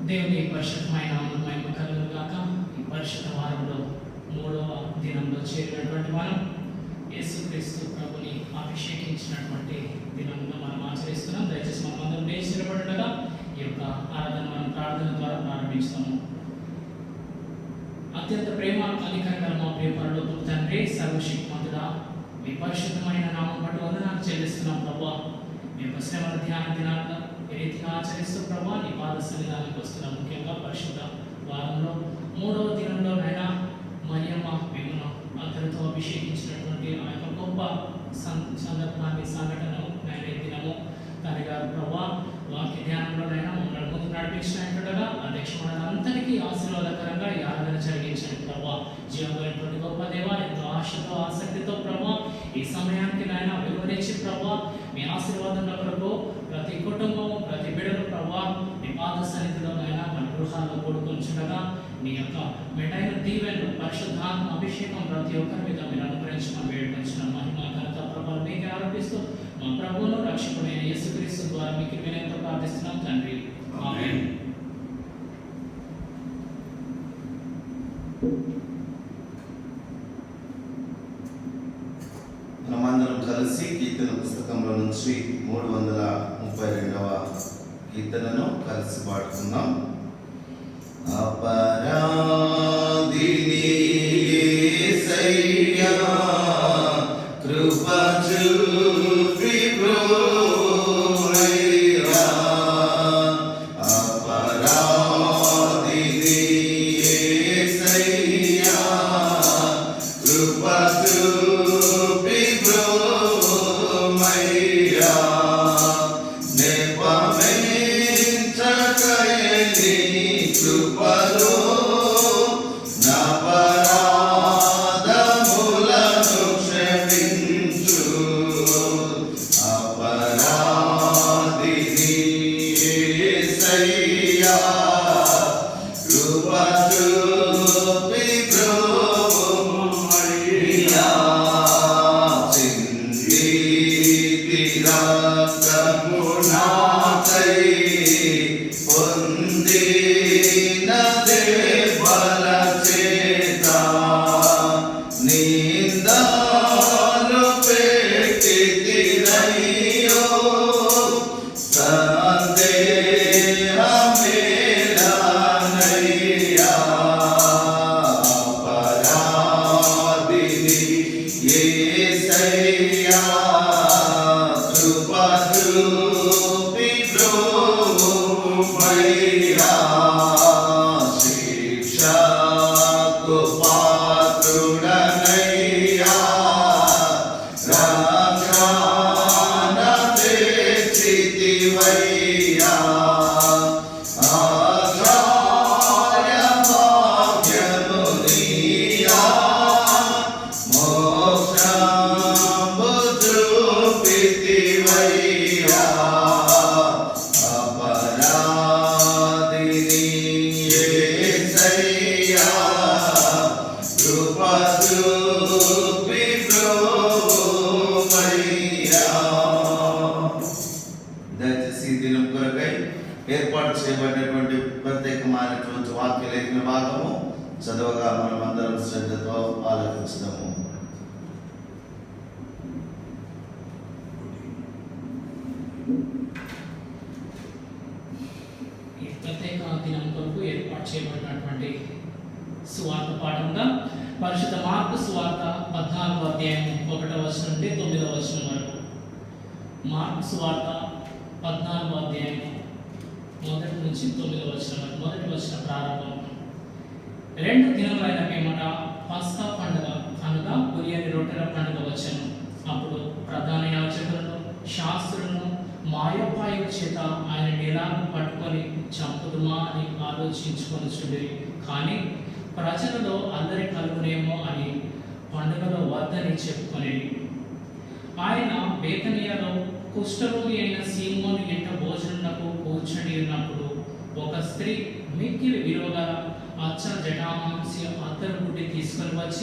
దేవుని పరిశుద్ధమైన మహిమ కలుగు గాక ఈ పరిశుద్ధ వారంలో మూడవ దినంలో చేరినటువంటి మనం యేసుక్రీస్తు ప్రభుని అభిషేకించినటువంటి దినంగా మనం ఆచరిస్తున్నాం దయచేసి మనం అందరం లేచి నిలబడగా ఈ యొక్క ఆరాధన మనం ప్రార్థన ద్వారా ప్రారంభిస్తాము అత్యంత ప్రేమ కనికరంగా మా ప్రియ పరలోక తండ్రి సర్వశక్తిమంతుడా మీ పరిశుద్ధమైన నామం బట్టి వందనాలు చెల్లిస్తున్నాం ప్రభా మీ యొక్క శ్రమల ధ్యాన దినాలుగా ఈ రీతిగా ఆచరిస్తూ ప్రభా నీ పాద సన్నిధానానికి వస్తున్నాం ముఖ్యంగా పరిశుద్ధ వారంలో మూడవ దినంలో నైనా మరియమ్మ మిమ్మల్ని అతనితో అభిషేకించినటువంటి ఆ యొక్క గొప్ప సం- సందర్భాన్ని సంఘటనను నైనా ఈ దినము తన గారు ప్రభా వాక్య ధ్యానంలోనైనా మమ్మల్ని ముందు నడిపించినట్టుగా అధ్యక్ష మనందరికీ ఆశీర్వాదకరంగా ఈ ఆరాధన జరిగించండి ప్రభా జీవమైనటువంటి గొప్ప దేవ ఎంతో ఆశతో ఆసక్తితో ప్రభా ఈ సమయానికి నాయన విలువనిచ్చి ప్రభా మీ ఆశీర్వాదంలో ప్రభు ప్రతి కుటుంబం ప్రతి బిడలు ప్రభా మీ పాద సన్నిధిలో నాయన మన గృహాల్లో కూడుకుంటుండగా నీ యొక్క మెటైన దీవెనలు పరిశుద్ధాత్మ అభిషేకం ప్రతి ఒక్కరి మీద మీరు అనుగ్రహించమని వేడుకొచ్చిన మహిమ ఘనత ప్రభావం మీకే ఆరోపిస్తూ మా ప్రభువును రక్షకుడైన యేసుక్రీస్తు ద్వారా మీకు వినయంతో ప్రార్థిస్తున్నాం తండ్రి ఆమేన్ మనమందరం కలిసి కీర్తన పుస్తకంలో నుంచి మూడు వందల ముప్పై రెండవ కీర్తనను కలిసి పాడుకుందాం అపరాధిని యేసయ్యా, కృప చూపి బ్రోవయ్యా. అపరాధిని యేసయ్యా, కృప చూపి బ్రోవయ్యా. నెపమెంచకయని కృపలో నపరాధములను క్షమించు. అపరాధిని యేసయ్యా, కృప చూపి బ్రోవయ్యా. చిందితి రక్తము నాకై పొందిన దేవల చేత నిందాలు పెట్టితిరయ్యో సందేహమేలానయ్యా అపరాధిని యేసయ్యా కృప చూపి బ్రోవయ్యా శిక్షకు పాత్రుడనయ్యా రక్షణ తెచ్చితివయ్యా ఆశ్రయ భాగ్యము నీయా మోక్షంబు చూపితివయ్యా అపరాధిని యేసయ్యా కృప చూపి బ్రోవయ్యా దయచేసి ఈ దినం కొరకై ఏర్పాటు చేయబడినటువంటి ప్రత్యేకమైనటువంటి వాక్య లేఖన భాగము చదవగా మనం అందరం శ్రద్ధతో ఆలోచించడము ఈ ప్రత్యేక దినం కొరకు ఏర్పాటు చేయబడినటువంటి సువార్త పాఠంగా పరిశుద్ధ మార్పు సువార్త పద్నాలుగో అధ్యాయం ఒకటో వచనం నుండి తొమ్మిదవ వచనం వరకు మార్పు సువార్త పద్నాలుగో అధ్యాయం మొదటి నుంచి తొమ్మిదవ వచనం వరకు మొదటి వచన ప్రారంభం రెండు దినములైన పిమ్మట పస్కా పండుగ అనగా పురియని రొట్టెల పండుగ వచ్చాను అప్పుడు ప్రధాన యాజకులను శాస్త్రులను మాయోపాయుల చేత ఆయన నీలాను పట్టుకొని చంపుదుమా అని ఆలోచించుకొని చూడేది కానీ ప్రజలలో అందరి కలుగునేమో అని పండుగలో వద్దని చెప్పుకొనేది ఆయన బేతనియలో కుష్ఠరోగి అయిన సీమోని ఇంట భోజనకు కూర్చొని ఉన్నప్పుడు ఒక స్త్రీ మిక్కిలి విలువగల అచ్చ జటామాంసి అత్తరు గుడ్డి తీసుకొని వచ్చి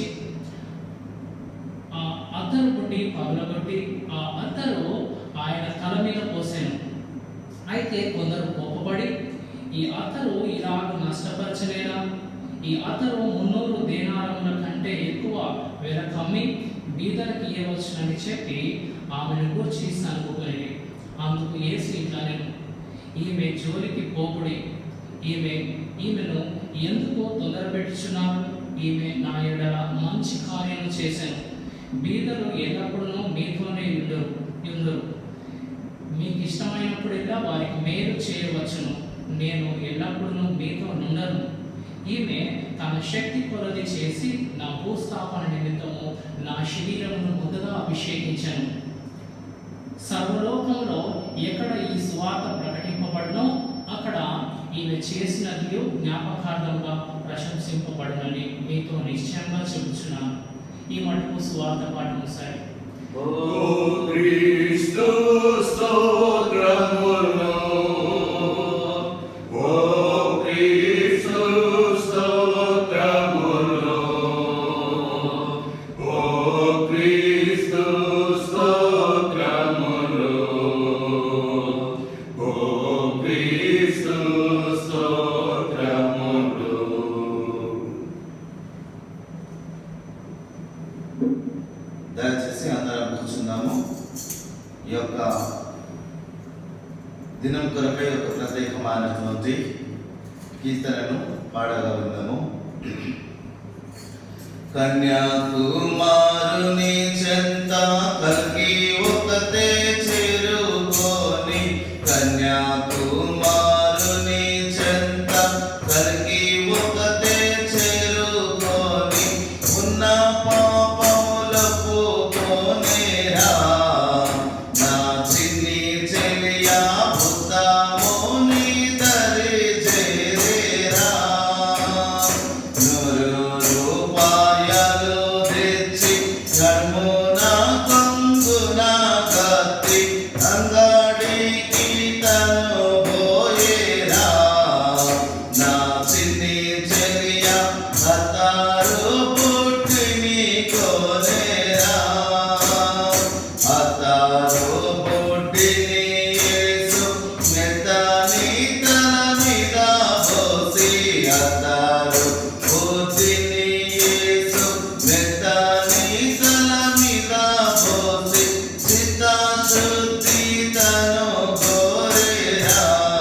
ఆ అత్తరు గుడ్డి పగలగొట్టి ఆ అత్తరు ఆయన తల మీద పోసాను అయితే కొందరు కోపపడి ఈ అతరు ఇలాగ నష్టపరచలేదా ఈ అతరు మున్నూరు దేనారముల కంటే ఎక్కువ వెల కమ్మి బీదలకు ఇవ్వవచ్చునని చెప్పి ఆమెను గూర్చి సనుకుని అందుకు ఏసు ఇట్లా నేను ఈమె జోలికి పోకుడి ఈమె ఈమెను ఎందుకు తొందరపెట్టుచున్నారు ఈమె నా ఎడల మంచి కార్యాలు చేశాను బీదలు ఎల్లప్పుడూ మీతోనే ఉండరు ఉండరు మీకు ఇష్టమైనప్పుడల్లా వారికి మేలు చేయవచ్చును నేను ఎల్లప్పుడూ మీతో నుండను ఈమె తన శక్తి కొలది చేసి నా భూస్థాపన నిమిత్తము నా శరీరమును ముందుగా అభిషేకించాను సర్వలోకంలో ఎక్కడ ఈ సువార్త ప్రకటింపబడినో అక్కడ ఈమె చేసినది జ్ఞాపకార్థంగా ప్రశంసింపబడునని మీతో నిశ్చయంగా చెబుతున్నాను ఈ మటుకు సువార్త పాఠం సరే ఓ క్రీస్తు స్తోత్రములు ఓ క్రీస్తు స్తోత్రములు ఓ క్రీస్తు స్తోత్రములు ఓ క్రీస్తు స్తోత్రములు దయచేసి అందరం కూర్చుందాము ఈ యొక్క దినం కొరకై ఒక ప్రత్యేకమైనటువంటి కీర్తనను పాడగా విందాము కన్యాకుమారుని చెంత కలిగి ఒకతే చేరుకొని కన్యాకుమారుని చెంత కలిగి ఒకతే చేరుకొని ఉన్న పాపములకు పోనేరా నా చిన్ని చెలియా భూతముని దరి చేరేరా నూరు రూపాయలు తెచ్చి కర్మున కొంగున కత్తి అంగడికి తను పోయేరా నా చిన్ని చెలియ అతారు పుట్టిని కోనేరా అతారు పుట్టిని యేసు మెత్తని తన మీద పోసి అతారు పుట్టిని యేసు మెత్తని తన మీద పోసి చిత్తశుద్ధి తను కోరేరా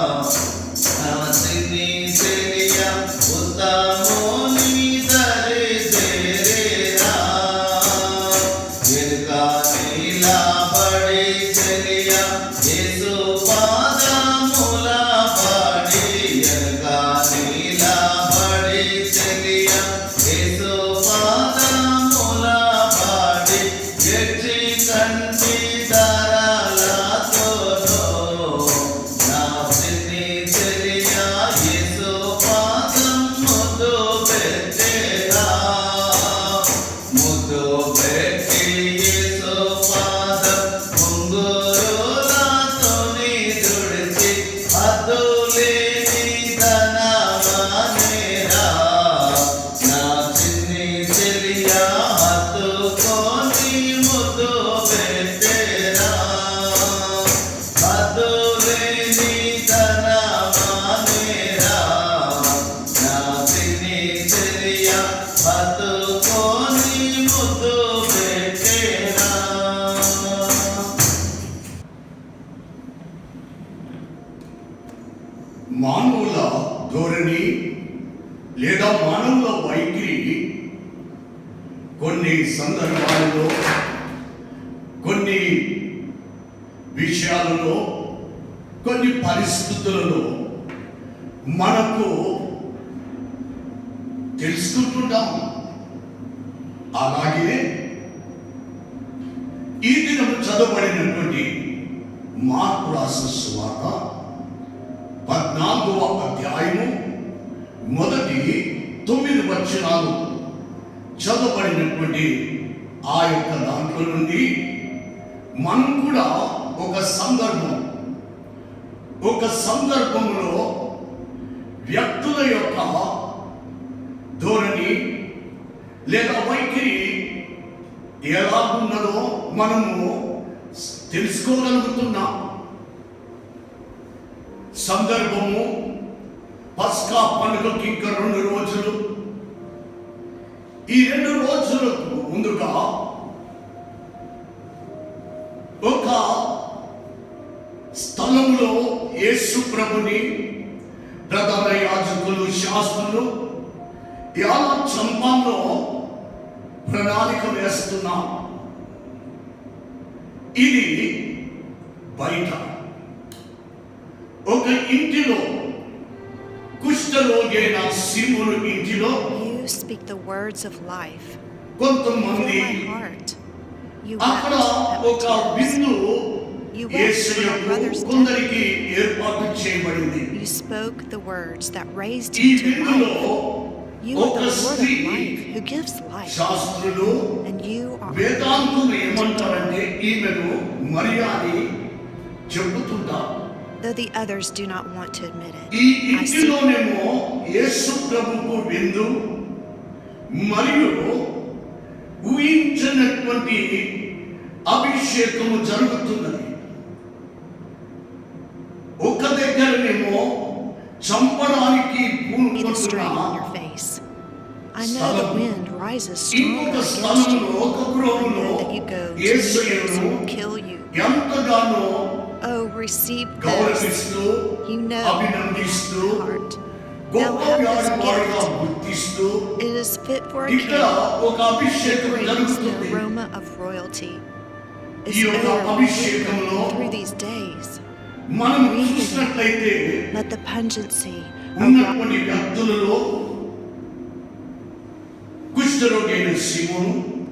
నాసిని చెలియ ఉత్తముని దరి చేరేరా వెనుక నీలబడి చెలియ యేసు పాదముల పడి వెనుక నీలబడి చెలియ యేసు పాదముల పడి ఎచ్చి కంటి ధరలతోనో నా చిన్ని చెలియ యేసు పాదం ముద్దు పెట్టేరా ముద్దు పెట్టి యేసు పాదం ముంగురులతోని తుడిచి హద్దులేని ధనమానేరా నా చిన్ని చెలియ హత్తుకొని ముద్దు పెట్టేరా హద్దులేని ధనమానేరా నా చిన్ని చెలియ హత్తుకొని ముద్దు పెట్టేరా మానవుల ధోరణి లేదా మానవుల వైఖరి కొన్ని సందర్భాలలో కొన్ని విషయాలలో కొన్ని పరిస్థితులలో మనకు తెలుసుకుంటుంటాం అలాగే ఈ దినం చదవబడినటువంటి మార్పు రాసిన సువార్త పద్నాలుగవ అధ్యాయము మొదటి తొమ్మిది వచనాలు చదవబడినటువంటి ఆ యొక్క దాంట్లో నుండి మనం కూడా ఒక సందర్భం ఒక సందర్భంలో వ్యక్తుల యొక్క ధోరణి లేదా వైఖరి ఎలా ఉన్నదో మనము తెలుసుకోగలుగుతున్నాం సందర్భము పస్కా పండుగకి ఇంకా రెండు రోజులు ఈ రెండు రోజులకు ముందుగా ఒక స్థలంలో యేసు ప్రభుని ప్రధాన యాజకులు శాస్త్రులు ఎలా చంపాలో ప్రణాళిక వేస్తున్నాం ఇది బయట ఒక ఇంటిలో కుష్ఠరోగైన సిమును ఇంటిలో You speak the words of life. Fill కొంతమంది my heart. You అక్కడ wept at my ఒక tears. విందు You wept for my యేసయ్యకు brother's death. కొందరికి ఏర్పాటు చేయబడింది You spoke the words that raised ఈ him to విందులో life. You are ఒక the word స్త్రీ of life who gives life. శాస్త్రులు And you are వేదాంతులు ఏమంటారంటే ఈమెను మరియాని చెబుతుంటారు though the others do not want to admit it. ఈ I see ఇంటిలోనేమో యేసు ప్రభుకు విందు మరియు ఊహించినటువంటి అభిషేకము జరుగుతున్నది ఒక దగ్గరనేమో చంపడానికి be the strain on your పూనుకుంటున్న face. I know the స్థలం. wind rises stronger ఇంకొక against స్థలంలో you. ఒక I గృహంలో know that you go to యేసయ్యను who will kill you. ఎంతగానో Oh, receive this. గౌరవిస్తూ You know అభినందిస్తూ my heart. Now గొప్ప have this వ్యాధివాడిగా gift. గుర్తిస్తూ It is fit for a ఇక్కడ king. ఒక అభిషేకం brings జరుగుతుంది the aroma of royalty. ఈ Is యొక్క over అభిషేకంలో through these days. మనం చూసినట్లయితే Let the pungency of ఉన్నటువంటి వ్యక్తులలో కుష్ఠరోగైన శివును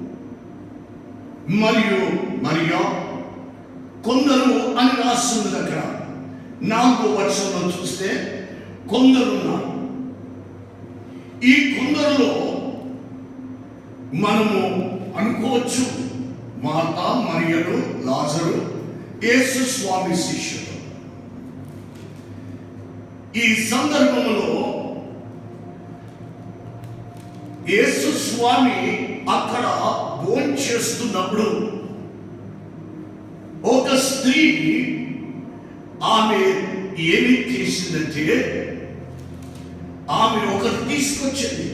మరియు మరియా కొందరు అని రాస్తుంది దగ్గర నాలుగో వర్షంలో చూస్తే కొందరు ఉన్నారు ఈ కొందరులో మనము అనుకోవచ్చు మాత మరియలు లాజరు యేసు స్వామి శిష్యులు ఈ సందర్భంలో యేసు స్వామి అక్కడ భోంచేస్తున్నప్పుడు ఒక స్త్రీ ఆమె ఏమి చేసిందంటే ఆమె ఒకరు తీసుకొచ్చింది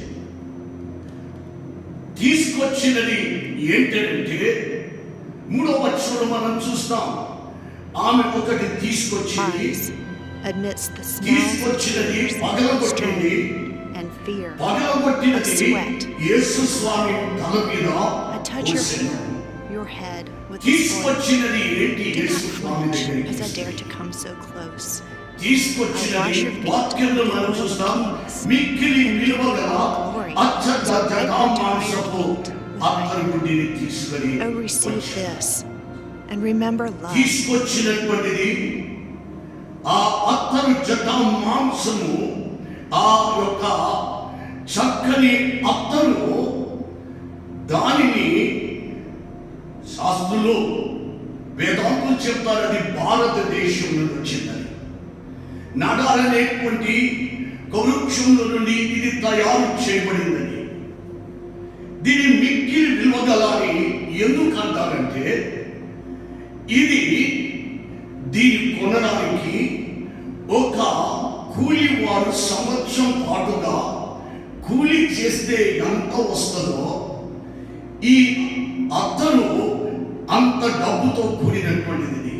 తీసుకొచ్చినది ఏంటంటే మూడవ వచ్చుడు మనం చూస్తాం ఆమె ఒకటి తీసుకొచ్చింది eyes amidst the smells of తీసుకొచ్చినది tears, పగలగొట్టింది strain, and fear. పగలగొట్టినది Of sweat. యేసు స్వామి తల మీద I touch your పోసెను. your head with this oil. తీసుకొచ్చినది ఏంటి Do Yesu not Swamy flinch దగ్గరికి as I dare to come so close. తీసుకొచ్చినది వాక్యంలో మనం చూస్తాం మిక్కిలి విలువ గల అత్యంత జటామాంసపు అత్తరు గుడ్డిని తీసుకొని Oh, receive వచ్చాడు. this and remember love. తీసుకొచ్చినటువంటిది ఆ అత్తరు జట మాంసము ఆ యొక్క చక్కని అత్తరు దానిని శాస్త్రులు వేదాంతులు చెప్తారు అది భారతదేశం నుండి వచ్చిందని నడాలనేటువంటి వృక్షంలో నుండి ఇది తయారు చేయబడిందని దీని మిక్కిలి విలువగలని ఎందుకు అంటారంటే ఇది దీన్ని కొనడానికి ఒక కూలి వారు సంవత్సరం పాటుగా కూలి చేస్తే ఎంత వస్తుందో ఈ అత్తరు అంత డబ్బుతో కూడినటువంటిది ఇది.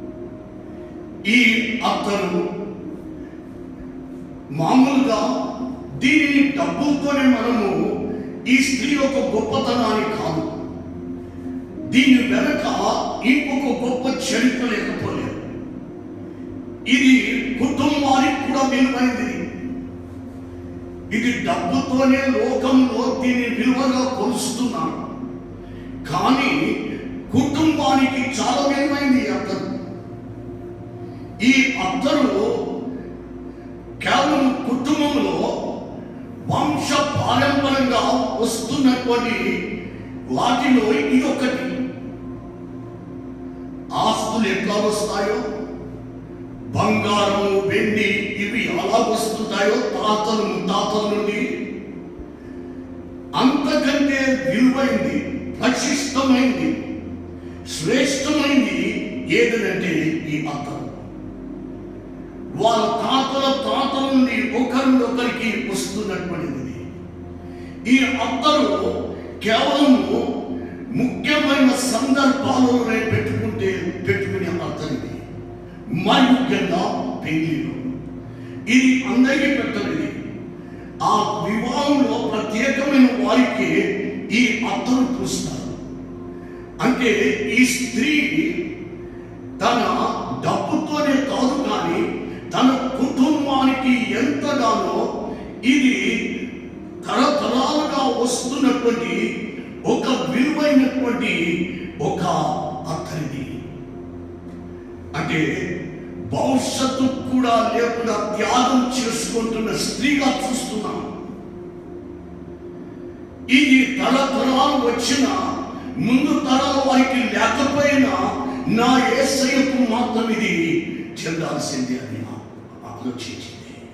ఈ అత్తరు మామూలుగా దీనిని డబ్బులతోనే మనము ఈ స్త్రీ యొక్క గొప్పతనాన్ని కాదు దీని వెనక ఇంకొక గొప్ప చరిత్ర లేకపోలేదు ఇది కుటుంబానికి కూడా విలువైంది ఇది డబ్బుతోనే లోకంలో దీన్ని విలువగా కొలుస్తున్నాను కానీ కుటుంబానికి చాలా విలువైంది ఈ అత్తరు ఈ అత్తరు కేవలం కుటుంబంలో వంశ పారంపరంగా వస్తున్నటువంటి వాటిలో ఇది ఒకటి ఆస్తులు ఎట్లా వస్తాయో బంగారం వెండి ఇవి ఎలా వస్తుంటాయో తాతలు ముత్తాతల నుండి అంతకంటే విలువైంది ప్రశిష్టమైంది శ్రేష్టమైంది ఏదనంటే ఈ అత్తరు వాళ్ళ తాతల తాతల నుండి ఒకరినొకరికి వస్తున్నటువంటిది ఈ అత్తరు కేవలము ముఖ్యమైన సందర్భాలలోనే పెట్టుకుంటే పెట్టుకునే అత్తరిది మరి ముఖ్యంగా పెళ్లిలో ఇది అందరికీ పెట్టలేదు ఆ వివాహంలో ప్రత్యేకమైన వారికి ఈ అత్తరు పూస్తారు అంటే ఈ స్త్రీ తన డబ్బుతోనే కాదు కానీ తన కుటుంబానికి ఎంతగానో ఇది తరతరాలుగా వస్తున్నటువంటి ఒక విలువైనటువంటి ఒక అత్తరిది అంటే భవిష్యత్తు కూడా లేకుండా త్యాగం చేసుకుంటున్న స్త్రీగా చూస్తున్నాం ఇది తరతరాలు వచ్చిన ముందు తరాల వారికి లేకపోయినా నా ఏసయ్యకు మాత్రం ఇది చెందాల్సిందే అని ఆలోచించింది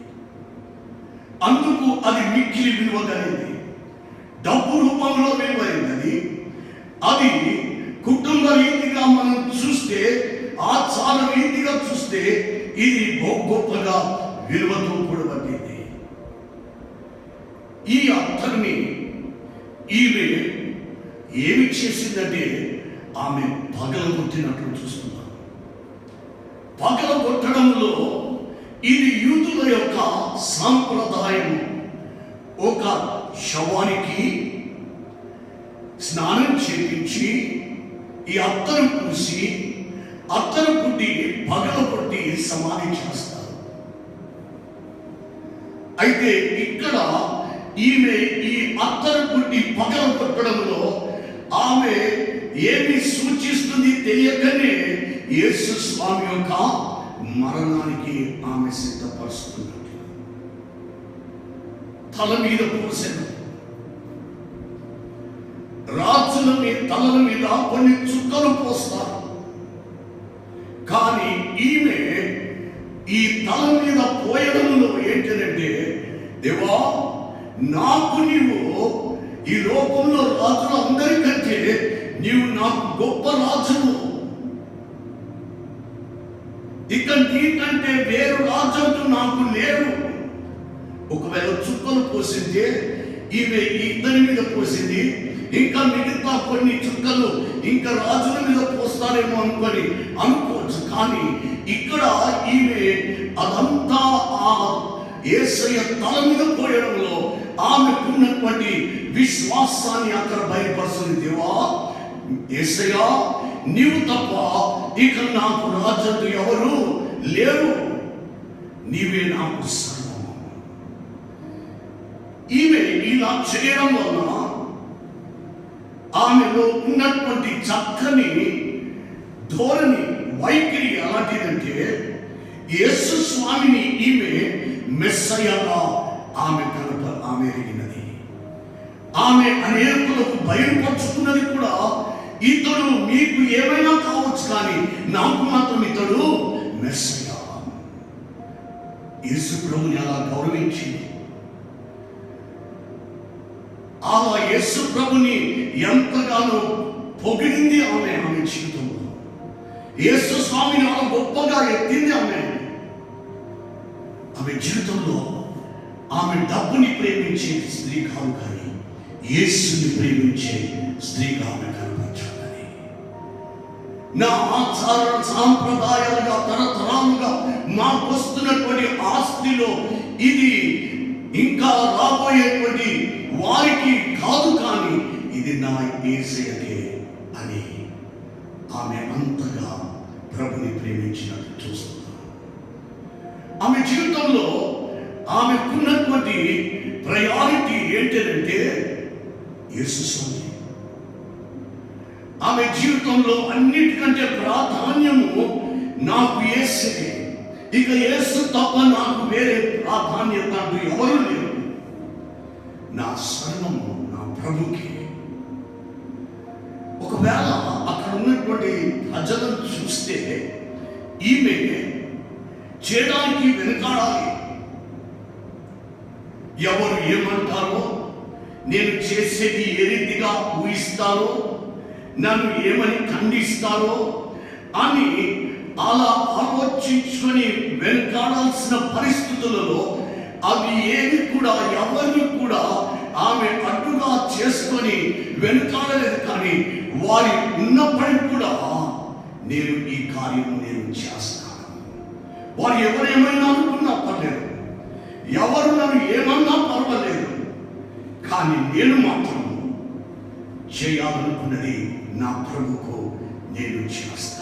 అందుకు అది మిక్కిలి విలువ కలిగింది డబ్బు రూపంలో విలువైనది అది కుటుంబ రీతిగా మనం చూస్తే ఆచార రీతిగా చూస్తే ఇది బహు గొప్పగా విలువతో కూడబడింది ఈ అర్థాన్ని ఈమె ఏమి చేసిందంటే ఆమె పగలగొట్టినట్లు చూస్తున్నాం పగలగొట్టడంలో ఇది యూదుల యొక్క సాంప్రదాయం ఒక శవానికి స్నానం చేపించి ఈ అత్తరు పూసి అత్తరు పుట్టి పగల పుట్టి సమాధి చేస్తారు అయితే ఇక్కడ ఈమె ఈ అత్తరు పుట్టి పగల కొట్టడంలో ఆమె ఏమి సూచిస్తుంది తెలియకనే యేసు స్వామి యొక్క మరణానికి ఆమె సిద్ధపరుస్తున్నట్టు తల మీద పోసెను రాజుల మీద తలల మీద కొన్ని చుక్కలు పోస్తారు కానీ ఈమె ఈ తల మీద పోయడంలో ఏంటంటే దేవా నాకు నీవు ఈ లోకంలో రాజులు అందరికంటే నీవు నాకు గొప్ప రాజును ఇక నీకంటే వేరు రాజు అంటూ నాకు లేరు ఒకవేళ చుక్కలు పోసిందే ఈమె ఈ ఇద్దరి మీద పోసింది ఇంకా మిగతా కొన్ని చుక్కలు ఇంకా రాజుల మీద పోస్తారేమో అనుకొని అనుకోవచ్చు కానీ ఇక్కడ ఈమె అదంతా ఆ ఏసయ్య తల మీద పోయడంలో ఆమెకున్నటువంటి విశ్వాసాన్ని అక్కడ బయలుపరుస్తుంది దేవా ఏసయ్యా నీవు తప్ప ఇక నాకు రాజు ఎవరు లేరు నీవే నాకు సర్వము ఈమె ఇలా చేయడం వలన ఆమెలో ఉన్నటువంటి చక్కని ధోరణి వైఖరి ఎలాంటిదంటే యేసు స్వామిని ఈమె మెస్సయ్యగా ఆమె కనుక ఆమె ఎరిగినది ఆమె అనేకులకు బయలుపరుచుకున్నది కూడా ఇతడు మీకు ఏమైనా కావచ్చు కానీ నాకు మాత్రం ఇతడు మెస్సయ్య యేసు ప్రభుని అలా గౌరవించింది ఆ యేసు ప్రభుని ఎంతగానో పొగిడింది ఆమె ఆమె జీవితంలో యేసు స్వామిని అలా గొప్పగా ఎత్తింది ఆమె ఆమె జీవితంలో ఆమె డబ్బుని ప్రేమించే స్త్రీ కాదు కానీ యేసుని ప్రేమించే స్త్రీగా ఆమె కనపరచున్నది నా ఆచార సాంప్రదాయాలుగా తరతరాలుగా మాకు వస్తున్నటువంటి ఆస్తిలో ఇది ఇంకా రాబోయేటువంటి వారికి కాదు కానీ ఇది నా ఏసయకే అని ఆమె అంతగా ప్రభుని ప్రేమించినట్టు చూస్తున్నాం ఆమె జీవితంలో ఆమెకున్నటువంటి ప్రయారిటీ ఏంటంటే యేసు స్వామి ఆమె జీవితంలో అన్నిటికంటే ప్రాధాన్యము నాకు యేసే ఇక యేసు తప్ప నాకు వేరే ప్రాధాన్యత అంటూ ఎవరు లేరు నా సర్వము నా ప్రభుకి ఒకవేళ అక్కడ ఉన్నటువంటి ప్రజలను చూస్తే ఈమె చేయడానికి వెనుకాడాలి ఎవరు ఏమంటారో నేను చేసేది ఏ రీతిగా ఊహిస్తారో నన్ను ఏమని ఖండిస్తారో అని అలా ఆలోచన ఆలోచించుకొని వెనకాడాల్సిన పరిస్థితులలో అవి ఏవి కూడా ఎవరిని కూడా ఆమె అడ్డుగా చేసుకొని వెనకాడలేదు కానీ వారి ఉన్నప్పటికీ కూడా నేను ఈ కార్యము నేను చేస్తాను వారు ఎవరేమైనా అనుకున్నా పర్లేదు ఎవరు నన్ను ఏమన్నా పర్వాలేదు కానీ నేను మాత్రం చేయాలనుకున్నది నా ప్రభుకు నేను చేస్తాను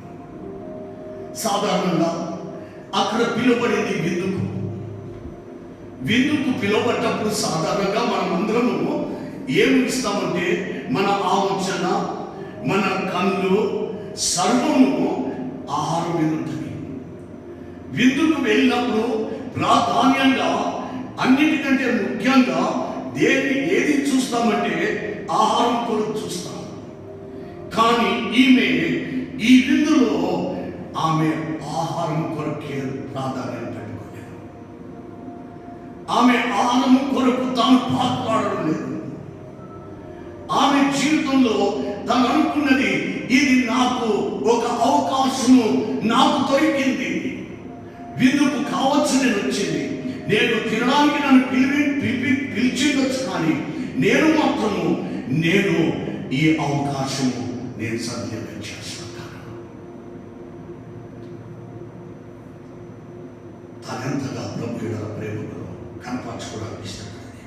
సాధారణంగా అక్కడ పిలువబడింది విందుకు విందుకు పిలువబడ్డప్పుడు సాధారణంగా మనం అందరము ఏమి ఇస్తామంటే మన ఆలోచన మన కళ్ళు సర్వము ఆహారం మీద ఉంటుంది విందుకు వెళ్ళినప్పుడు ప్రాధాన్యంగా అన్నిటికంటే ముఖ్యంగా దేన్ని ఏది చూస్తామంటే ఆహారం కొరకు చూస్తాం కానీ ఈమె ఈ విందులో ఆమె ఆహారం కొరకే ప్రాధాన్యం పెట్టుకోలేదు ఆమె ఆహారం కొరకు తాను పాల్పడడం లేదు ఆమె జీవితంలో తను అనుకున్నది ఇది నాకు ఒక అవకాశము నాకు దొరికింది విందుకు కావచ్చు నేను వచ్చింది నేను తినడానికి నన్ను పిలిపి పిలిపి పిలిచిండొచ్చు కానీ నేను మాత్రము నేను ఈ అవకాశము నేను సద్వినియోగం చేసుకుంటాను తనంతగా ప్రభు యొక్క ప్రేమలో కనపరచుకోవడానికి ఇష్టపడింది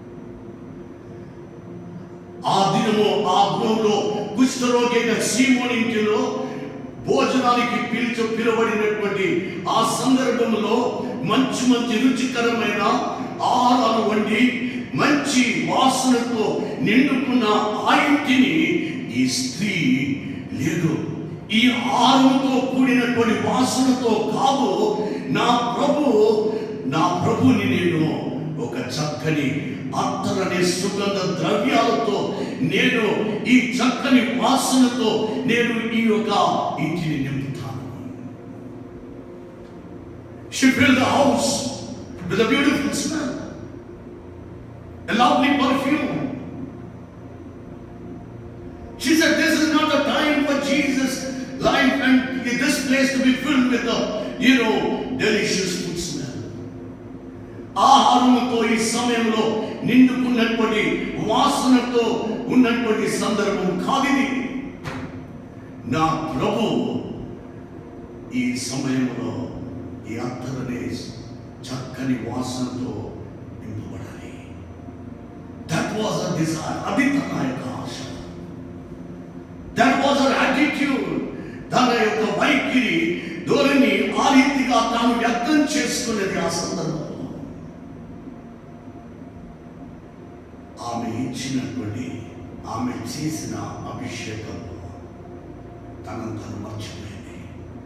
ఆ దినము ఆ గృహంలో కుష్ఠరోగైన సీమోని ఇంటిలో భోజనానికి పిలిచి పిలువబడినటువంటి ఆ సందర్భంలో మంచి మంచి రుచికరమైన ఆహారాలు వండి మంచి వాసనతో నిండుకున్న ఆ ఇంటిని ఈ స్త్రీ లేదు ఈ ఆహారంతో కూడినటువంటి వాసనతో కాదు నా ప్రభు నా ప్రభుని నేను ఒక చక్కని అత్తరనే సుగంధ ద్రవ్యాలతో నేను ఈ చక్కని వాసనతో నేను ఈ యొక్క ఇంటిని నింపుతాను She filled the house with a beautiful smell, a lovely perfume. She said, This is not the time for Jesus' life and this place to be filled with a, you know, delicious food smell. ఆహారముతో ఈ సమయంలో నిండుకున్నటువంటి వాసనతో ఉన్నటువంటి సందర్భం కాదిది నా ప్రభు ఈ సమయంలో ఈ అత్తరనే చక్కని వాసనతో నింపబడాలి దట్ వాజ్ అ డిజైర్ అది తన యొక్క ఆశ దట్ వాజ్ అర్ యాటిట్యూడ్ తన యొక్క వైఖరి ధోరణి ఆ రీతిగా తాను వ్యక్తం చేసుకునేది ఆ సందర్భంలో ఆమె ఇచ్చినటువంటి ఆమె చేసిన అభిషేకంలో తనను తను మర్చిపోయింది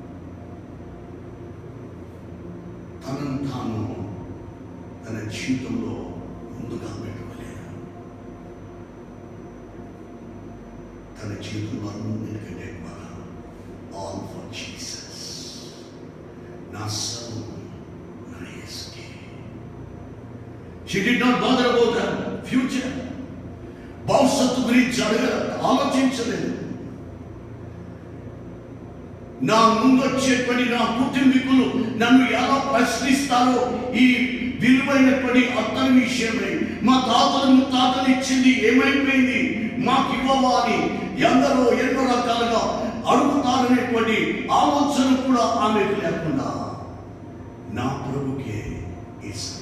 తనను తాను తన జీవితంలో ముందుగా పెట్టుకోలేదు తన జీవితంలో అన్నిటికంటే ఎక్కువగా ఆల్ ఫర్ జీసస్ నా సర్వం నా యేసుకే She did not bother about her future. భవిష్యత్తు గురించి అడగ ఆలోచించలేదు నా ముందొచ్చేటువంటి నా కుటుంబీకులు నన్ను ఎలా ప్రశ్నిస్తారో ఈ విలువైనటువంటి అత్తని విషయమై మా తాతలు ముత్తాతలు ఇచ్చింది ఏమైపోయింది మాకు ఇవ్వవా అని ఎందరో ఎన్నో రకాలుగా అడుగుతారనేటువంటి ఆలోచన కూడా ఆమెకు లేకుండా నా ప్రభుకే ఇస్తాను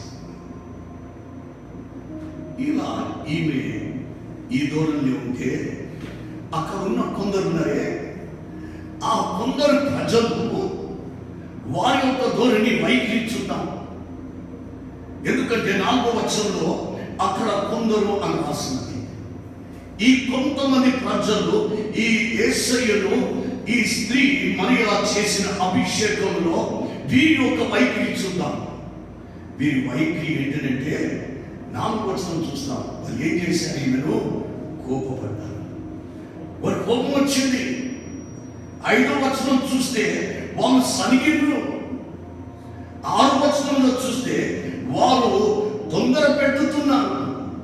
ఇలా ఈమె ఈ ధోరణి ఉంటే అక్కడ ఉన్న కొందరు ఉన్నారే ఆ కొందరు ప్రజలు వారి యొక్క ధోరణి వైఖరిచున్నాం ఎందుకంటే నాలుగో వచనంలో అక్కడ కొందరు అని రాసినది ఈ కొంతమంది ప్రజలు ఈ ఏసయ్యను ఈ స్త్రీ మరియా చేసిన అభిషేకంలో వీరి యొక్క వైఖరి చూద్దాం వీరి వైఖరి ఏంటంటే నాలుగు వచనం చూస్తాం వాళ్ళు ఏం చేశారు ఈమెను కోపపడ్డారు వారి కోపం వచ్చింది ఐదో వచనం చూస్తే వాళ్ళు సనిగిళ్ళు ఆరు వచనంలో చూస్తే వారు తొందర పెట్టుతున్నారు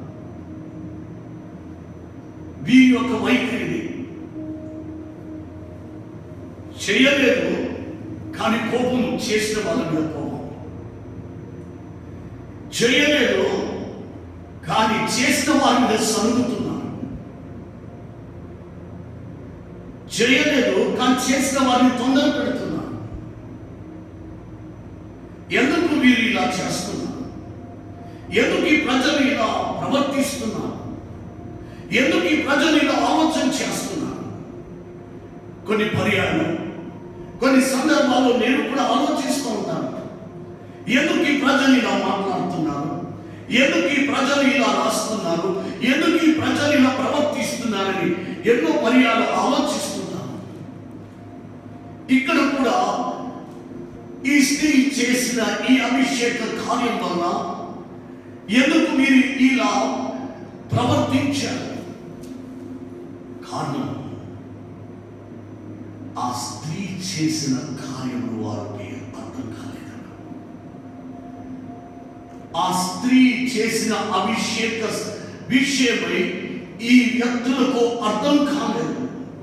వీరి యొక్క వైఖరిని చేయలేదు కానీ కోపం చేసిన వాళ్ళ మీద కోపం చేయలేదు కానీ చేసిన వారి మీద సరుగుతున్నారు చేయలేదు కానీ చేసిన వారిని తొందర పెడుతున్నారు ఎందుకు వీరు ఇలా చేస్తున్నారు ఎందుకు ఈ ప్రజలు ఇలా ప్రవర్తిస్తున్నారు ఎందుకు ఈ ప్రజలు ఇలా ఆలోచన చేస్తున్నారు కొన్ని పర్యాలు కొన్ని సందర్భాల్లో నేను కూడా ఆలోచిస్తూ ఉంటాను ఎందుకు ఈ ప్రజలు ఇలా మాట్లాడుతున్నారు ఎందుకు ఈ ప్రజలు ఇలా రాస్తున్నారు ఎందుకు ఈ ప్రజలు ఇలా ప్రవర్తిస్తున్నారని ఎన్నో పర్యాలు ఆలోచిస్తున్నాను ఇక్కడ కూడా ఈ స్త్రీ చేసిన ఈ అభిషేక కార్యం వల్ల ఎందుకు మీరు ఇలా ప్రవర్తించారు కారణం ఆ స్త్రీ చేసిన కార్యం వారికి అర్థం కాలేదన్న ఆ స్త్రీ చేసిన అభిషేక విషయమై ఈ వ్యక్తులకు అర్థం కాలేదు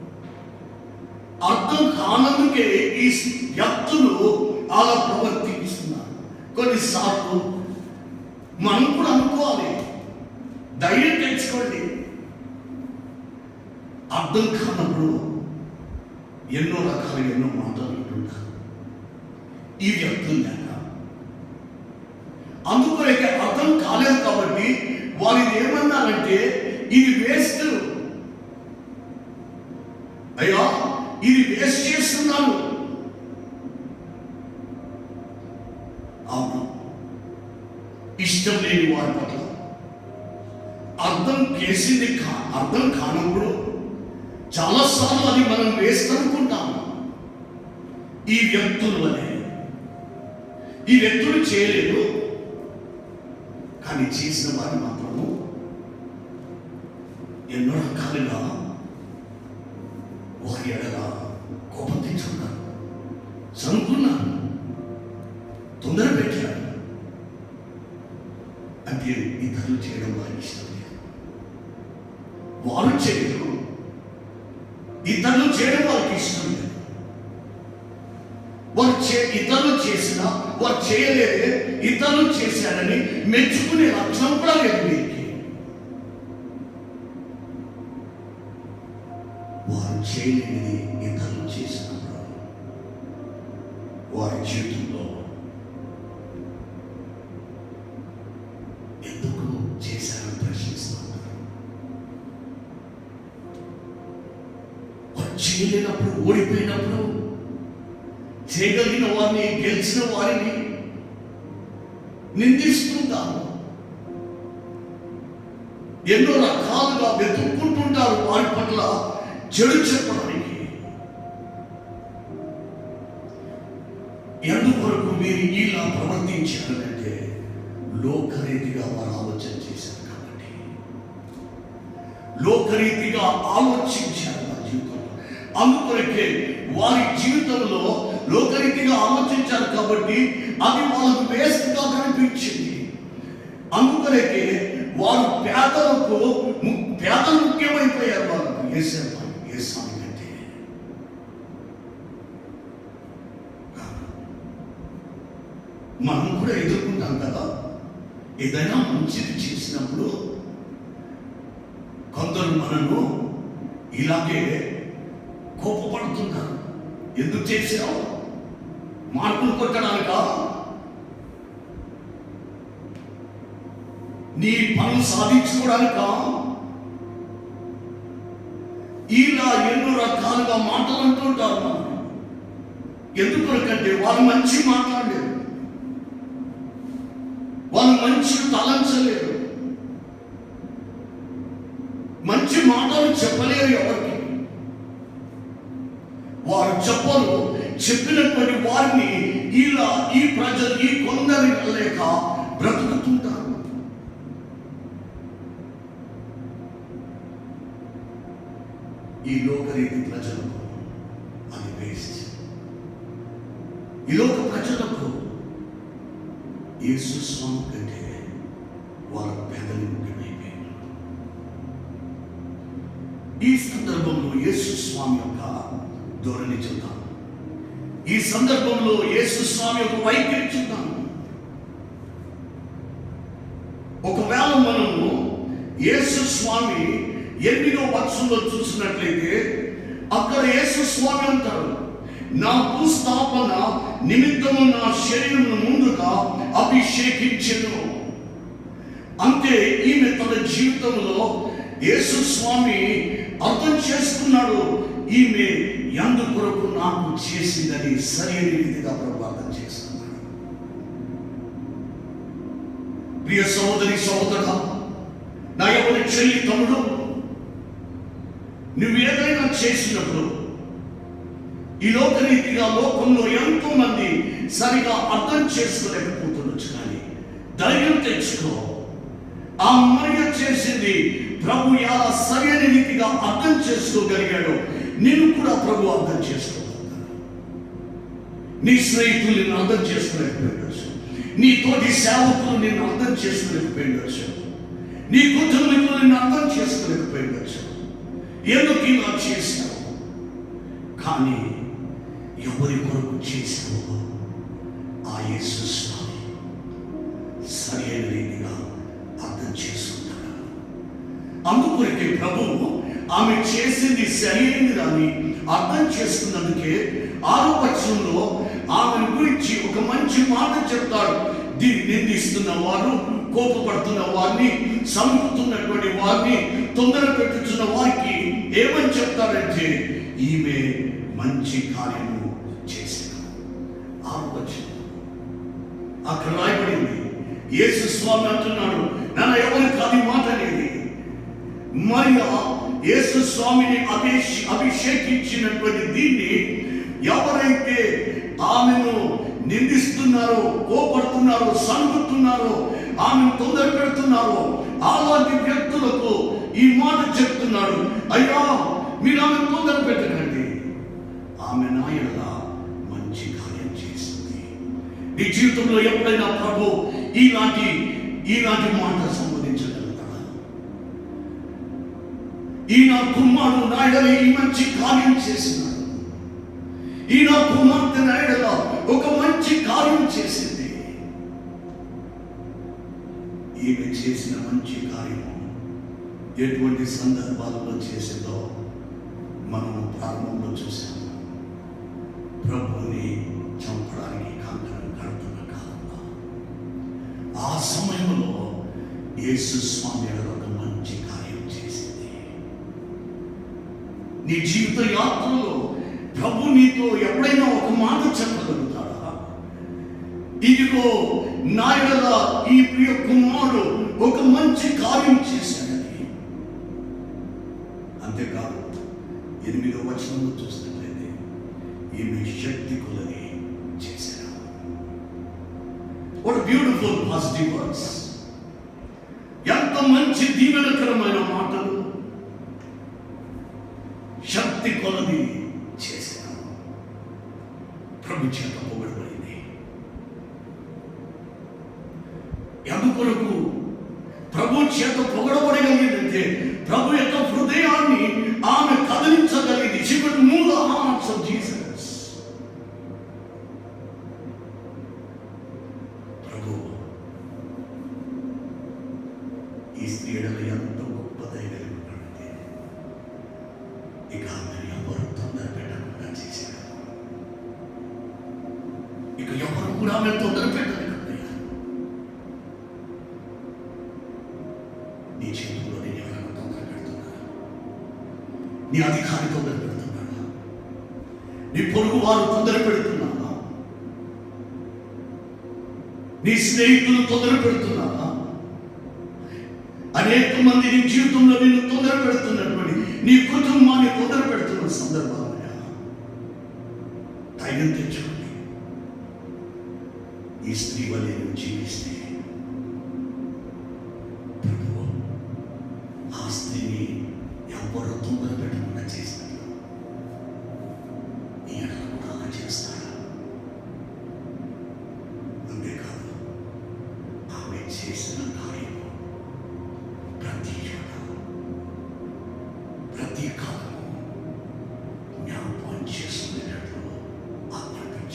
అర్థం కానందుకే ఈ వ్యక్తులు అలా ప్రవర్తిస్తున్నారు కొన్నిసార్లు మనం కూడా అనుకోవాలి ధైర్యం తెచ్చుకోండి అర్థం కానప్పుడు ఎన్నో రకాల ఎన్నో మాటలు వింటుంటారు ఈ వ్యక్తులు లేక అందుకొరకే అర్థం కాలేదు కాబట్టి వారు ఇది ఏమన్నారంటే ఇది వేస్ట్ అయ్యా ఇది వేస్ట్ చేస్తున్నాను అవును ఇష్టం లేని వారి పట్ల అర్థం చేసింది కా అర్థం కానప్పుడు చాలాసార్లు అది మనం వేస్ట్ అనుకుంటాము ఈ వ్యక్తులు అనే ఈ వ్యక్తులు చేయలేదు కానీ చేసిన వారు మాత్రము ఎన్నో రకాలుగా వారి ఎడల కోపం తెచ్చుకున్నారు చనుకున్నారు తొందర పెట్టారు అంటే ఇతరులు చేయడం వారికి ఇష్టం లేదు వారు చేయరు ఇతరులు చేయడం వారికి ఇష్టం లేదు వారు చే ఇతరులు చేసిన వారు చేయలేదే ఇతరులు చేశారని మెచ్చుకునే లక్షణం కూడా లేదు వీరికి వారు చేయలేనిది ఇతరులు చేసినప్పుడు వారి జీవితంలో ఎందుకు చేశారని ప్రశ్నిస్తూ ఉంటారు వారు చేయలేనప్పుడు ఓడిపోయినప్పుడు చేయగలిగిన వారిని గెలిచిన వారిని నిందిస్తుంటారు ఎన్నో రకాలుగా వెతుక్కుంటుంటారు వారి పట్ల చెడు చెప్పడానికి ఎందుకొరకు మీరు ఇలా ప్రవర్తించారంటే లోకరీతిగా వారు ఆలోచన చేశారు కాబట్టి లోకరీతిగా ఆలోచించారు వారి జీవితంలో అందుకొరకే వారి జీవితంలో లోకరీతిగా ఆలోచించారు కాబట్టి అది వాళ్ళకు వేస్ట్గా కనిపించింది అందుకొరకే వారు పేదలకు ము- పేదలు ముఖ్యమైపోయారు వాళ్ళకు ఏసే ఏ స్వామి అంటే మనం కూడా ఎదుర్కొంటాం కదా ఏదైనా మంచిది చేసినప్పుడు కొందరు మనను ఇలాగే కోపపడుతుంటారు ఎందుకు చేసావు మార్కులు కొట్టడానికా నీ పనులు సాధించుకోవడానికా ఇలా ఎన్నో రకాలుగా మాటలు అంటుంటారు మనం ఎందుకంటే వాళ్ళు మంచి మాట్లాడలేరు వాళ్ళు మంచి తలంచలేరు మంచి మాటలు చెప్పలేరు ఎవరికి వారు చెప్పరు చెప్పినటువంటి వారిని ఇలా ఈ ప్రజలు ఈ కొందరి లేక బ్రతుకుతుంటారు ఈ లోకరీతి ప్రజలకు అది వేస్ట్ ఈ లోక ప్రజలకు యేసు స్వామి కంటే వాళ్ళ పేదలు ముఖ్యమైపోయారు ఈ సందర్భంలో యేసు స్వామి యొక్క ధోరణి చూద్దాం ఈ సందర్భంలో యేసు స్వామి ఒక వైఖరి చూద్దాం ఒకవేళ మనము యేసు స్వామి ఎనిమిదో వచనంలో చూసినట్లయితే అక్కడ యేసు స్వామి అంటారు నా భూస్థాపన నిమిత్తము నా శరీరమును ముందుగా అభిషేకించెను అంతే ఈమె తన జీవితంలో యేసు స్వామి అర్థం చేసుకున్నాడు ఈమె ఎందు కొరకు నాకు చేసిందని సరైన రీతిగా ప్రభు అర్థం చేసుకున్నాడు ప్రియ సహోదరి సహోదరుడా నా ఎవరి చెల్లి తమ్ముడు నువ్వు ఏదైనా చేసినప్పుడు ఈ లోకరీతిగా లోకంలో ఎంతో మంది సరిగా అర్థం చేసుకోలేకపోతుండొచ్చు కానీ ధైర్యం తెచ్చుకో ఆ మరియ చేసింది ప్రభు ఎలా సరైన రీతిగా అర్థం చేసుకోగలిగాడో నేను కూడా ప్రభు అర్థం చేసుకోగలుగుతాను నీ స్నేహితులు నిన్ను అర్థం చేసుకోలేకపోయిండొచ్చు నీ తోటి సేవకులు నిన్ను అర్థం చేసుకోలేకపోయిండొచ్చు నీ కుటుంబీకులు నిన్ను అర్థం చేసుకోలేకపోయిండొచ్చు ఎందుకు ఇలా చేశావు కానీ ఎవరి కొరకు చేశావు ఆ యేసు స్వామి సరైన రీతిగా అర్థం చేసుకుంటాడు అందుకొరకే ప్రభువు ఆమె చేసింది సరైనది అని అర్థం చేసుకున్నందుకే ఆరో పక్షంలో ఆమె గురించి ఒక మంచి మాట చెప్తాడు దీన్ని నిందిస్తున్న వారు కోపపడుతున్న వారిని చంపుతున్నటువంటి వారిని తొందర పెట్టుతున్న వారికి ఏమని చెప్తారంటే ఈమె మంచి కార్యము చేసిన ఆరో వచనం అక్కడ రాయబడింది యేసు స్వామి అంటున్నాడు నన్ను ఎవరు కాదు ఈ మాట అనేది మరియా యేసు స్వామిని అభిష్ అభిషేకించినటువంటి దీన్ని ఎవరైతే ఆమెను నిందిస్తున్నారో కోపడుతున్నారో సనుగుతున్నారో ఆమెను తొందర పెడుతున్నారో అలాంటి వ్యక్తులకు ఈ మాట చెప్తున్నాడు అయ్యా మీరు ఆమెను తొందర పెట్టకండి ఆమె నాయనలా మంచి కార్యం చేసింది నీ జీవితంలో ఎప్పుడైనా ప్రభు ఈనాటి ఈనాటి మాట సంబోధించగలుగుతాడా ఈ నా కుమారుడు నాయన ఈ మంచి కార్యం చేసినాడు ఈ నా కుమార్తె నాయనలో ఒక మంచి కార్యం చేసింది ఈమె చేసిన మంచి కార్యము ఎటువంటి సందర్భాలలో చేసిందో మనము ప్రారంభంలో చూసాము ప్రభువుని చంపడానికి కంకణం కడుతున్న కాలంలో ఆ సమయంలో యేసు స్వామి గారు ఒక మంచి కార్యం చేసింది నీ జీవిత యాత్రలో ప్రభు నీతో ఎప్పుడైనా ఒక మాట చెప్పగలుగుతాడా ఇదిగో నాయన ఈ ప్రియ కుమారుడు ఒక మంచి కార్యం చేశాడని అంతేకాదు ఎనిమిదో వచనంలో చూసినట్లయితే ఈమె శక్తి కొలని చేశాడు వాట్ బ్యూటిఫుల్ పాజిటివ్ వర్డ్స్ ఎంత మంచి దీవెనకరమైన మాటలు శక్తి కొలది చేశాను ప్రభు చేత పొగడబడింది ఎందుకొరకు ప్రభు చేత పొగడబడగలిగిందంటే ప్రభు యొక్క హృదయాన్ని ఆమె కదిలించగలిగింది she could move the hearts of Jesus ప్రభు ఈ స్త్రీ ఎడల ఎంత గొప్ప దయగలిగినట్టే ఇక ఆమెను ఎవరు తొందర పెట్టకుండా చేశారు ఇక ఎవరు కూడా ఆమె తొందర పెట్టలేకపోయారు నీ చేతుల్లో నేను ఎవరైనా తొందర పెడుతున్నా నీ అధికారి తొందర పెడుతున్నాడా నీ పొరుగు వారు తొందర పెడుతున్నారా నీ స్నేహితులు తొందర పెడుతున్నారా అనేక మంది నీ జీవితంలో నిన్ను తొందర పెడుతున్నటువంటి నీ కుటుంబాన్ని తొందర పెడుతున్న సందర్భాలుగా ధైర్యం తెచ్చుకోండి ఈ స్త్రీ వలె నువ్వు జీవిస్తే ప్రభువు ఆ స్త్రీని ఎవరు తొందర పెట్టకుండా చేసినట్లు నీ ఎడల కూడా అలా చేస్తాడా అంతేకాదు ఆమె చేసిన కార్యము ప్రతి చోట ప్రతి కాలము జ్ఞాపకం చేసుకునేటట్లు ఆజ్ఞాపించాడు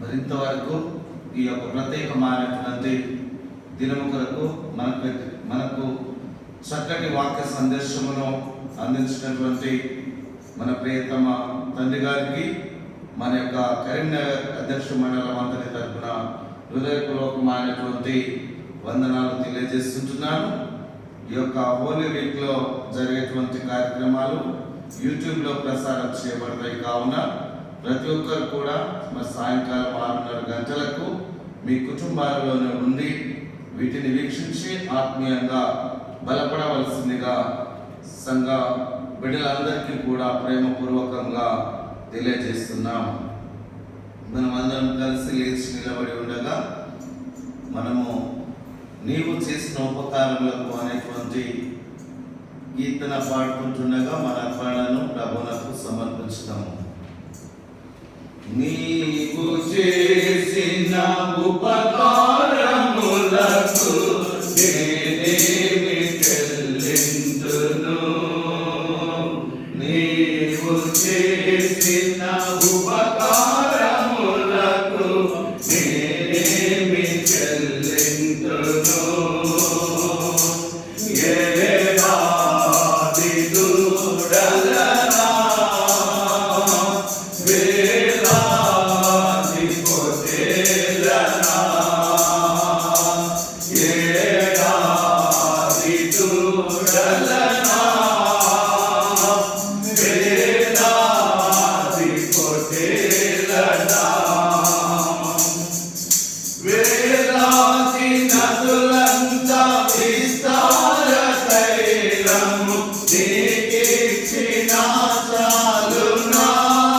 మరి ఇంతవరకు ఈ యొక్క ప్రత్యేకమైనటువంటి దినము కొరకు మనకు మనకు చక్కటి వాక్య సందేశమును అందించినటువంటి మన ప్రియతమ తండ్రి గారికి మన యొక్క కరీంనగర్ అధ్యక్ష మండలం అంతటి తరపున హృదయపూర్వకమైనటువంటి వందనాలు తెలియజేస్తుంటున్నాను ఈ యొక్క హోలీ వీక్ లో జరిగేటువంటి కార్యక్రమాలు యూట్యూబ్ లో ప్రసారం చేయబడతాయి కావున ప్రతి ఒక్కరు కూడా మరి సాయంకాలం ఆరున్నర గంటలకు మీ కుటుంబాలలోనే ఉండి వీటిని వీక్షించి ఆత్మీయంగా బలపడవలసిందిగా సంఘ బిడ్డలందరికీ కూడా ప్రేమపూర్వకంగా తెలియజేస్తున్నాం మనం అందరం కలిసి లేచి నిలబడి ఉండగా మనము నీవు చేసిన ఉపకారములకు అనేటువంటి కీర్తన పాడుకుంటుండగా మన అర్పణను ప్రభునకు సమర్పించుతాము నీవు చేసిన ఉపకారములకు నేనేమి చెల్లింతును నీవు చేసిన ఉపకారములకు నేనేమి చెల్లింతును ఏడాది దూడలనా వేలాది పొట్టేలనా ఏడాది దూడలనా వేలాది పొట్టేలనా వేలాది నదులంతా విస్తార తైలము నీకిచ్చిన చాలునా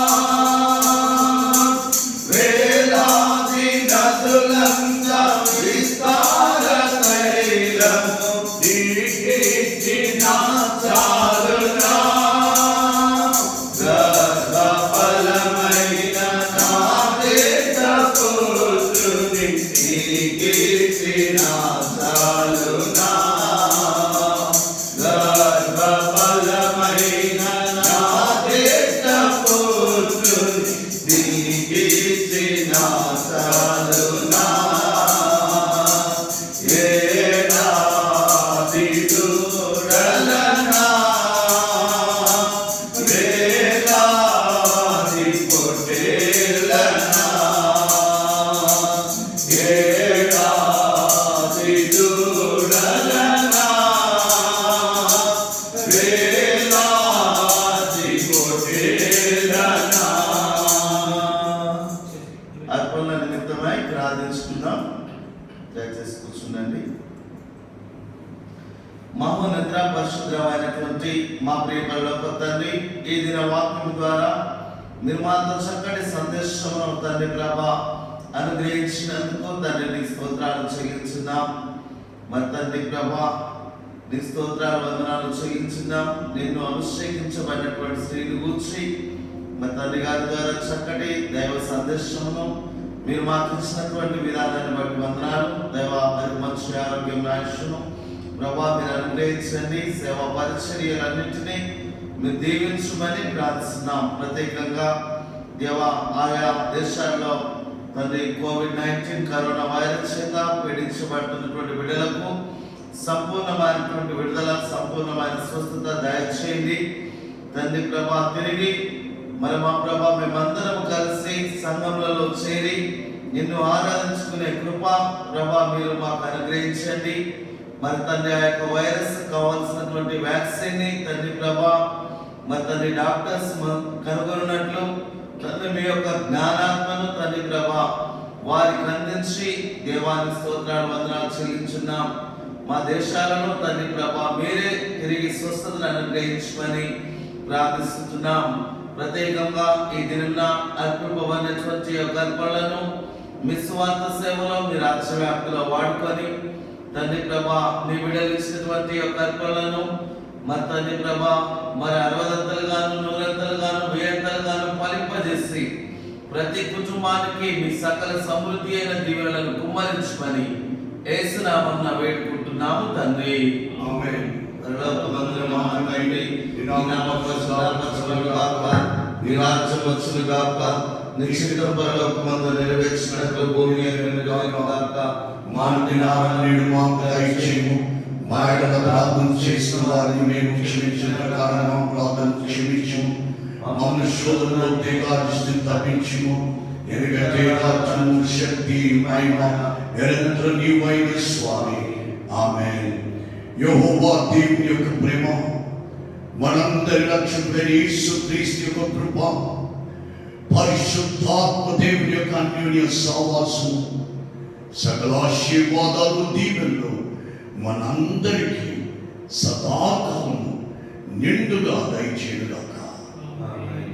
వేలాది నదులంతా విస్తార తైలము నీకిచ్చిన చాలునా గర్భఫలమైన నా దేశ పుత్రుని నీకిచ్చిన చాలునా గర్భఫలమైన నా దేశ పుత్రుని నీకిచ్చిన చాలునా ఏడాది దూడలనా వేలాది పొట్టేలనా ఏడాది దూడలనా వేలాది పొట్టేలనా అర్పణల నిమిత్తమై ప్రార్థించుకుందాం దయచేసి కూర్చుండండి మహోన్నత పరిశుద్ధమైనటువంటి మా ప్రియ పరలోక తండ్రి ఈ దిన వాక్యం ద్వారా మీరు మాతో చక్కటి సందేశమును తండ్రి ప్రభ అనుగ్రహించినందుకు తండ్రి నీ స్తోత్రాలు చెల్లించున్నాం మరి తండ్రి ప్రభ నీ స్తోత్రాలు వందనాలు చెల్లించున్నాం నిన్ను అభిషేకించబడినటువంటి స్త్రీని కూర్చి మరి తండ్రి గారి ద్వారా చక్కటి దైవ సందేశమును మీరు మాకు ఇచ్చినటువంటి విధానాన్ని బట్టి వందనాలు దైవ మరి మంచి ఆరోగ్యం ఆయుష్ను ప్రభా మీరు అనుగ్రహించండి సేవా పరిచర్యలన్నింటినీ మీరు దీవించమని ప్రార్థిస్తున్నాం ప్రత్యేకంగా దేవ ఆయా దేశాల్లో తండ్రి కోవిడ్ నైన్టీన్ కరోనా వైరస్ చేత పీడించబడుతున్నటువంటి బిడ్డలకు సంపూర్ణమైనటువంటి విడుదల సంపూర్ణమైన స్వస్థత దయచేయండి తండ్రి ప్రభా తిరిగి మరి మా ప్రభా మేమందరం కలిసి సంఘములలో చేరి నిన్ను ఆరాధించుకునే కృప ప్రభా మీరు మాకు అనుగ్రహించండి మరి తండ్రి ఆ యొక్క వైరస్ కావాల్సినటువంటి వ్యాక్సిన్ ని తండ్రి ప్రభా మరి తండ్రి డాక్టర్స్ మ- కనుగొన్నట్లు తండ్రి మీ యొక్క జ్ఞానాత్మను తండ్రి ప్రభా వారికి అందించి దేవానికి స్తోత్రాలు వందనాలు చెల్లించున్నాం మా దేశాలను తండ్రి ప్రభా మీరే తిరిగి స్వస్థతను అనుగ్రహించమని ప్రార్థిస్తున్నాం ప్రత్యేకంగా ఈ దినంన అర్పింపబడినటువంటి యొక్క అర్పణలను మీ స్వార్థ సేవలో మీ రాష్ట్ర వ్యాప్తిలో వాడుకొని తండ్రి ప్రభా మీ బిడ్డలు ఇచ్చినటువంటి యొక్క అర్పణలను మరి తండ్రి ప్రభా మరి అరవదంతలుగాను నూరంతలుగాను వేయంతలుగాను ఫలింపజేసి ప్రతి కుటుంబానికి మీ సకల సమృద్ధి అయిన దీవెనలను కుమ్మరించమని ఏసునామన్న వేడుకుంటున్నాము తండ్రి ఆమేన్. పరలోకమందున మా తండ్రి, నీ నామం పరిశుద్ధపరచబడును గాక, నీ రాజ్యం వచ్చును గాక, నిశ్చితం పరలోకమందు నెరవేర్చినట్లు భూమి మీద నెరవేరుగాక. మానుదినాలను నేడు మాకు దయచేయము మా ఎడల ప్రార్థన చేసిన వారిని మేము క్షమించిన ప్రకారం మా ప్రార్థన క్షమించము మమ్మల్ని శోధనలో తెగాదిస్తూ తప్పించుము ఎందుకంటే రాజ్యము శక్తి మహిమ నిరంతరం నీవైన స్వామి ఆమె యెహోవా దేవుని యొక్క ప్రేమ మనందరి రక్షకుడైన యేసు క్రీస్తు యొక్క కృప పరిశుద్ధాత్మ దేవుని యొక్క అన్యోన్య సహవాసం సకల ఆశీర్వాదాలు దీవెనలు మనందరికీ సదాకాలము నిండుగా దయచేయుగాక ఆమేన్.